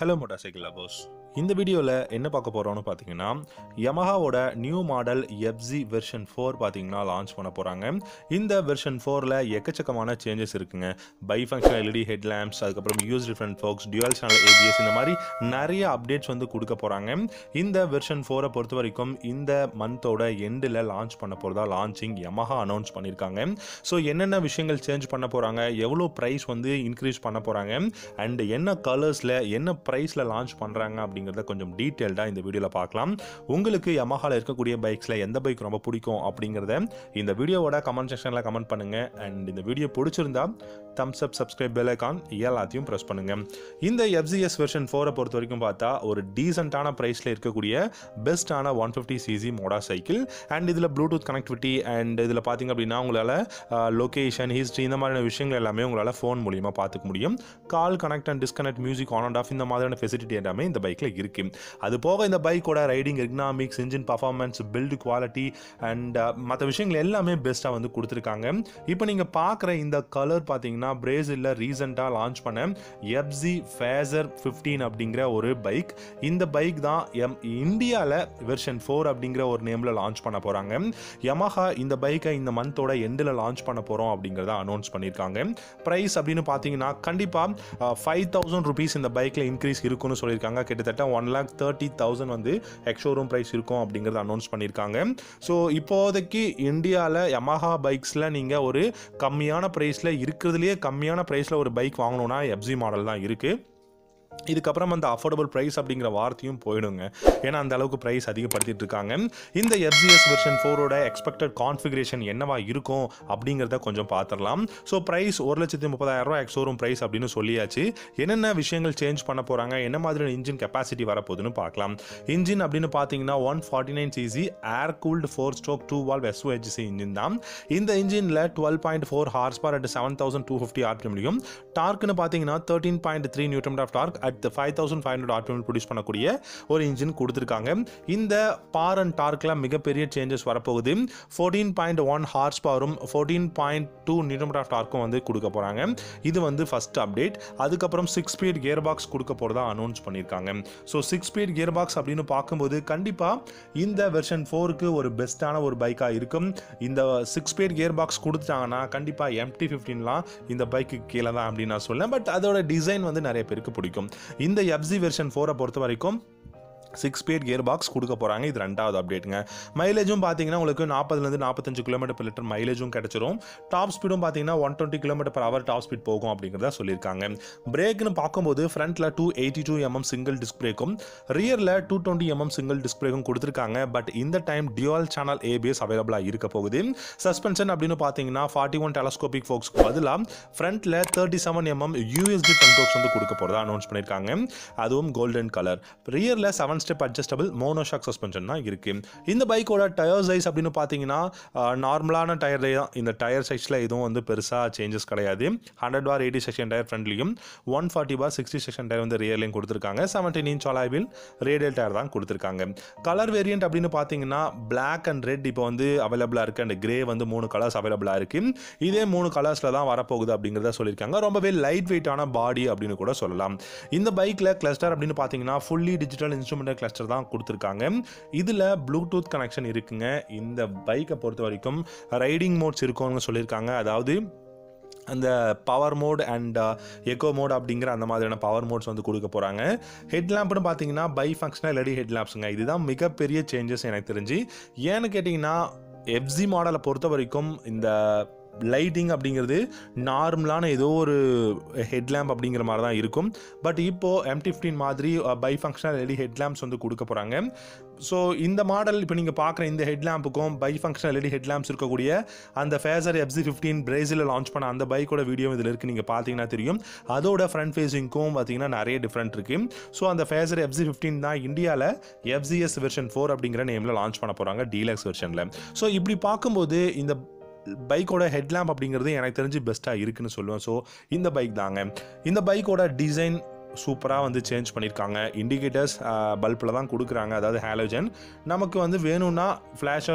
hello motor cycle lovers இந்த வீடியோவில் என்ன பார்க்க போகிறோம்னு பார்த்தீங்கன்னா யமஹாவோட new model FZ version four பார்த்தீங்கன்னா லான்ச் பண்ண போகிறாங்க இந்த வெர்ஷன் ஃபோரில் எக்கச்சக்கமான சேஞ்சஸ் இருக்குங்க bi function LED head lamps அதுக்கப்புறம் use different forks dual channel ABS இந்த மாதிரி நிறைய அப்டேட்ஸ் வந்து கொடுக்க போகிறாங்க இந்த வெர்ஷன் ஃபோரை பொறுத்த வரைக்கும் இந்த மந்தோட எண்டில் லான்ச் பண்ண போகிறதா லான்ச்சிங் யமஹா அனௌன்ஸ் பண்ணியிருக்காங்க ஸோ என்னென்ன விஷயங்கள் சேஞ்ச் பண்ண போகிறாங்க எவ்வளோ ப்ரைஸ் வந்து இன்க்ரீஸ் பண்ண போகிறாங்க அண்ட் என்ன கலர்ஸில் என்ன ப்ரைஸில் லான்ச் பண்ணுறாங்க அப்படிங்கிறத கொஞ்சம் டீட்டெயில்டாக இந்த வீடியோவில் பார்க்கலாம் உங்களுக்கு யமஹாவில் இருக்கக்கூடிய பைக்ஸில் எந்த பைக் ரொம்ப பிடிக்கும் அப்படிங்கிறத இந்த வீடியோவோட கமெண்ட் செக்ஷனில் கமெண்ட் பண்ணுங்கள் அண்ட் இந்த வீடியோ பிடிச்சிருந்தா thumbs up subscribe bell icon எல்லாத்தையும் ப்ரெஸ் பண்ணுங்கள் இந்த எஃப்சிஎஸ் வெர்ஷன் ஃபோரை பொறுத்த வரைக்கும் பார்த்தா ஒரு டீசெண்டான ப்ரைஸில் இருக்கக்கூடிய பெஸ்ட்டான one fifty CC motorcycle and இதில் ப்ளூடூத் கனெக்டிவிட்டி அண்ட் இதில் பார்த்தீங்க அப்படின்னா உங்களால் லொக்கேஷன் ஹிஸ்ட்ரி இந்த மாதிரியான விஷயங்கள் எல்லாமே உங்களால் ஃபோன் மூலியமாக பார்த்துக்க முடியும் call connect and disconnect music on and off இந்த மாதிரியான ஃபெசிலிட்டி எல்லாமே இந்த பைக்கில் இருக்குது அது போக இந்த பைக்கோட riding ergonomics engine performance build quality and மற்ற விஷயங்கள் எல்லாமே பெஸ்ட்டாக வந்து கொடுத்துருக்காங்க இப்போ நீங்கள் பார்க்குற இந்த கலர் பார்த்தீங்கன்னா பிரேசிலில் ரீசெண்டாக லான்ச் பண்ண எஃப்ஜி ஃபேசர் ஃபிஃப்டீன் அப்படிங்கிற ஒரு பைக் இந்த பைக் தான் எம் இந்தியாவில் வெர்ஷன் ஃபோர் அப்படிங்கிற ஒரு நேமில் லான்ச் பண்ண போகிறாங்க யமஹா இந்த பைக்கை இந்த மந்தோட எண்டில் லான்ச் பண்ண போகிறோம் அப்படிங்கிறத அனௌன்ஸ் பண்ணியிருக்காங்க ப்ரைஸ் அப்படின்னு பார்த்தீங்கன்னா கண்டிப்பாக ஃபைவ் தௌசண்ட் ருபீஸ் இந்த பைக்கில் இன்க்ரீஸ் இருக்குன்னு சொல்லியிருக்காங்க கிட்டத்தட்ட ஒன் லேக் தேர்ட்டி தௌசண்ட் வந்து எக்ஷோரூம் ப்ரைஸ் இருக்கும் அப்படிங்கிறத அனௌன்ஸ் பண்ணியிருக்காங்க ஸோ இப்போதைக்கு இந்தியாவில் யமஹா பைக்ஸில் நீங்கள் ஒரு கம்மியான ப்ரைஸில் இருக்கிறதுலையே கம்மியான ப்ரைஸில் ஒரு பைக் வாங்கணும்னா எஃப்ஜி மாடல் தான் இருக்குது இதுக்கப்புறம் அந்த அஃபோர்டபுள் ப்ரைஸ் அப்படிங்கிற வார்த்தையும் போயிடுங்க ஏன்னா அந்த அளவுக்கு ப்ரைஸ் அதிகப்படுத்திட்டு இருக்காங்க இந்த எஃப்ஜிஎஸ் வெர்ஷன் ஃபோரோட எக்ஸ்பெக்டட் கான்ஃபிகரேஷன் என்னவா இருக்கும் அப்படிங்கிறத கொஞ்சம் பார்த்துடலாம் ஸோ ப்ரைஸ் ஒரு லட்சத்தி முப்பதாயிரம் ரூபா எக்ஸோரூம் ப்ரைஸ் அப்படின்னு சொல்லியாச்சு என்னென்ன விஷயங்கள் சேஞ்ச் பண்ண போகிறாங்க என்ன மாதிரியான இன்ஜின் கெப்பாசிட்டி வரப்போகுதுன்னு பார்க்கலாம் இன்ஜின் அப்படின்னு பார்த்தீங்கன்னா one forty nine CC air cooled four stroke two valve SOHC engine தான் இந்த இன்ஜினில் twelve point four horse power at seven thousand two fifty RPM முடியும் டார்க்னு பார்த்தீங்கன்னா thirteen point three newton of torque at five thousand five hundred RPM produce பண்ணக்கூடிய ஒரு engine கொடுத்துருக்காங்க இந்த பார் அண்ட் டார்க்கில் மிகப்பெரிய சேஞ்சஸ் வரப்போகுது ஃபோர்டீன் பாயிண்ட் ஒன் ஹார்ஸ் பவரும் fourteen point two newton of டார்க்கும் வந்து கொடுக்க போகிறாங்க இது வந்து ஃபஸ்ட் அப்டேட் அதுக்கப்புறம் சிக்ஸ் ஸ்பீட் கியர் பாக்ஸ் கொடுக்க போகிறதா அனௌன்ஸ் பண்ணியிருக்காங்க so six speed gear box அப்படின்னு பார்க்கும்போது கண்டிப்பாக இந்த வெர்ஷன் ஃபோருக்கு ஒரு பெஸ்ட்டான ஒரு பைக்காக இருக்கும் இந்த சிக்ஸ் ஸ்பீட் கியர் பாக்ஸ் கொடுத்தாங்கன்னா கண்டிப்பாக எம்டி ஃபிஃப்டீன்லாம் இந்த பைக்கு கீழே தான் அப்படின்னு நான் சொல்லேன் பட் அதோட டிசைன் வந்து நிறைய பேருக்கு பிடிக்கும் இந்த எஃப்ஜி வெர்ஷன் ஃபோரை பொறுத்த வரைக்கும் சிக்ஸ் ஸ்பீட் கியர் பாக்ஸ் கொடுக்க போகிறாங்க இது ரெண்டாவது அப்டேட்டுங்க மைலேஜும் பார்த்தீங்கன்னா உங்களுக்கு நாற்பதுலேருந்து நாற்பத்தஞ்சு கிலோமீட்டர் per லிட்டர் மைலேஜும் கிடச்சிரும் டாப் ஸ்பீடும் பார்த்தீங்கன்னா one twenty kilometre per hour top speed போகும் அப்படிங்கிறத சொல்லியிருக்காங்க பிரேக்னு பார்க்கும்போது ஃப்ரண்ட்டில் two eighty two MM single disc பிரேக்கும் ரியரில் two twenty MM single disc பிரேக்கும் கொடுத்துருக்காங்க பட் இந்த டைம் டியூவல் சேனல் ஏபிஎஸ் அவைலபிளாக இருக்க போகுது சஸ்பென்ஷன் அப்படின்னு பார்த்தீங்கன்னா ஃபார்ட்டி ஒன் டெலஸ்கோபிக் ஃபோக்ஸ்க்கு பதிலாக ஃப்ரண்ட்டில் thirty seven MM USD front forks வந்து கொடுக்க போகிறதா அனௌன்ஸ் பண்ணியிருக்காங்க அதுவும் கோல்டன் கலர் ரியரில் seven step adjustable monoshock suspension தான் இருக்கு இந்த பைக்கோட டயர் சைஸ் அப்படின்னு பார்த்தீங்கன்னா நார்மலான டயர் தான் இந்த டயர் சைஸில் எதுவும் வந்து பெருசாக சேஞ்சஸ் கிடையாது hundred bar eighty section tyre ஃப்ரண்ட்லையும் one forty bar sixty section tyre வந்து ரியர்லையும் கொடுத்துருக்காங்க செவன்டீன் இன்ச் அலாய்வில் ரேடியல் டயர் தான் கொடுத்துருக்காங்க கலர் வேரியன்ட் அப்படின்னு பார்த்தீங்கன்னா பிளாக் அண்ட் ரெட் இப்போ வந்து அவைலபிளாக இருக்குது அண்ட் கிரே வந்து மூணு கலர்ஸ் அவைலபிளாக இருக்குது இதே மூணு கலர்ஸில் தான் வரப்போகுது அப்படிங்கிறத சொல்லியிருக்காங்க ரொம்பவே லைட் வெயிட்டான பாடி அப்படின்னு கூட சொல்லலாம் இந்த பைக்கில் கிளஸ்டர் அப்படின்னு பார்த்தீங்கன்னா ஃபுல்லி டிஜிட்டல் இன்ஸ்ட்ருமெண்டல் கிளஸ்டர் தான் கொடுத்துருக்காங்க இதில் ப்ளூடூத் கனெக்ஷன் இருக்குங்க இந்த பைக்கை பொறுத்த வரைக்கும் ரைடிங் மோட்ஸ் இருக்கும்னு சொல்லியிருக்காங்க அதாவது அந்த power mode and eco mode அப்படிங்கிற அந்த மாதிரியான பவர் மோட்ஸ் வந்து கொடுக்க போகிறாங்க ஹெட் லேம்ப்னு பார்த்தீங்கன்னா பை ஃபங்க்ஷனல் எல்இடி ஹெட் லேம்ப்ஸுங்க இதுதான் மிகப்பெரிய சேஞ்சஸ் எனக்கு தெரிஞ்சு ஏன்னு கேட்டிங்கன்னா எஃப்ஜி மாடலை பொறுத்த வரைக்கும் இந்த லைட்டிங் அப்படிங்கிறது நார்மலான ஏதோ ஒரு ஹெட்லேம்ப் அப்படிங்கிற மாதிரி தான் இருக்கும் பட் இப்போது எம் ஃபிஃப்டீன் மாதிரி பை ஃபங்க்ஷனல் எல்இடி ஹெட்லேம்ப்ஸ் வந்து கொடுக்க போகிறாங்க ஸோ இந்த மாடல் இப்போ நீங்கள் பார்க்குற இந்த ஹெட்லேம்புக்கும் பை ஃபங்க்ஷனல் எல்இடி ஹெட்லேம்ப்ஸ் இருக்கக்கூடிய அந்த ஃபேசர் எஃப்சி ஃபிஃப்டீன் பிரேசிலில் லான்ச் பண்ண அந்த பைக்கோட வீடியோ இதில் இருக்குது நீங்கள் பார்த்தீங்கன்னா தெரியும் அதோட ஃப்ரண்ட் ஃபேஸிங்க்கும் பார்த்தீங்கன்னா நிறைய டிஃப்ரெண்ட் இருக்குது ஸோ அந்த ஃபேசர் எஃப்சி ஃபிஃப்டீன் தான் இந்தியாவில் எஃப்சிஎஸ் வெர்ஷன் ஃபோர் அப்படிங்கிற நேமில் லான்ச் பண்ண போகிறாங்க டீலக்ஸ் வெர்ஷனில் ஸோ இப்படி பார்க்கும்போது இந்த பைக்கோட ஹெட்லாம்ப் அப்படிங்கிறது எனக்கு தெரிஞ்சு பெஸ்ட்டாக இருக்குன்னு சொல்லுவேன் ஸோ இந்த பைக் தாங்க இந்த பைக்கோட டிசைன் சூப்பராக வந்து சேஞ்ச் பண்ணியிருக்காங்க இண்டிகேட்டர்ஸ் பல்பில் தான் கொடுக்குறாங்க அதாவது ஹாலோஜன் நமக்கு வந்து வேணும்னா ஃப்ளாஷர்ஸ்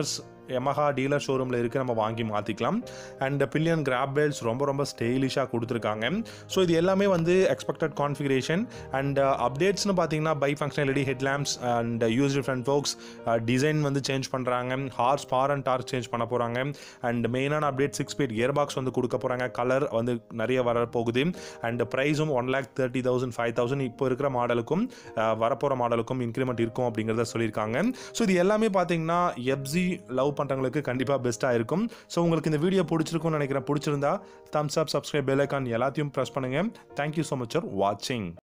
Yamaha டீலர் ஷோரூமில் இருக்குது நம்ம வாங்கி மாற்றிக்கலாம் அண்ட் பில்லியன் கிராப் பெல்ட்ஸ் ரொம்ப ரொம்ப ஸ்டைலிஷாக கொடுத்துருக்காங்க ஸோ இது எல்லாமே வந்து எக்ஸ்பெக்டட் கான்ஃபிகரேஷன் அண்ட் அப்டேட்ஸ்னு பார்த்தீங்கன்னா bi functionality head lamps and USD front forks design வந்து சேஞ்ச் பண்ணுறாங்க horse power and torque change பண்ண போகிறாங்க அண்ட் மெயினான update six speed gear box வந்து கொடுக்க போகிறாங்க கலர் வந்து நிறைய வர போகுது அண்ட் ப்ரைஸும் one lakh thirty thousand five thousand இப்போ இருக்கிற மாடலுக்கும் வரப்போகிற மாடலுக்கும் இன்க்ரிமெண்ட் இருக்கும் அப்படிங்கிறத சொல்லியிருக்காங்க ஸோ இது எல்லாமே பார்த்தீங்கன்னா எப்சி லவ் பண்ணுறவங்களுக்கு கண்டிப்பாக பெஸ்ட்டாக இருக்கும் ஸோ உங்களுக்கு இந்த வீடியோ பிடிச்சிருக்கும்னு நினைக்கிறேன் பிடிச்சிருந்தா thumbs up subscribe bell icon எல்லாத்தையும் ப்ரெஸ் பண்ணுங்கள் தேங்க்யூ ஸோ மச் ஃபார் வாட்சிங்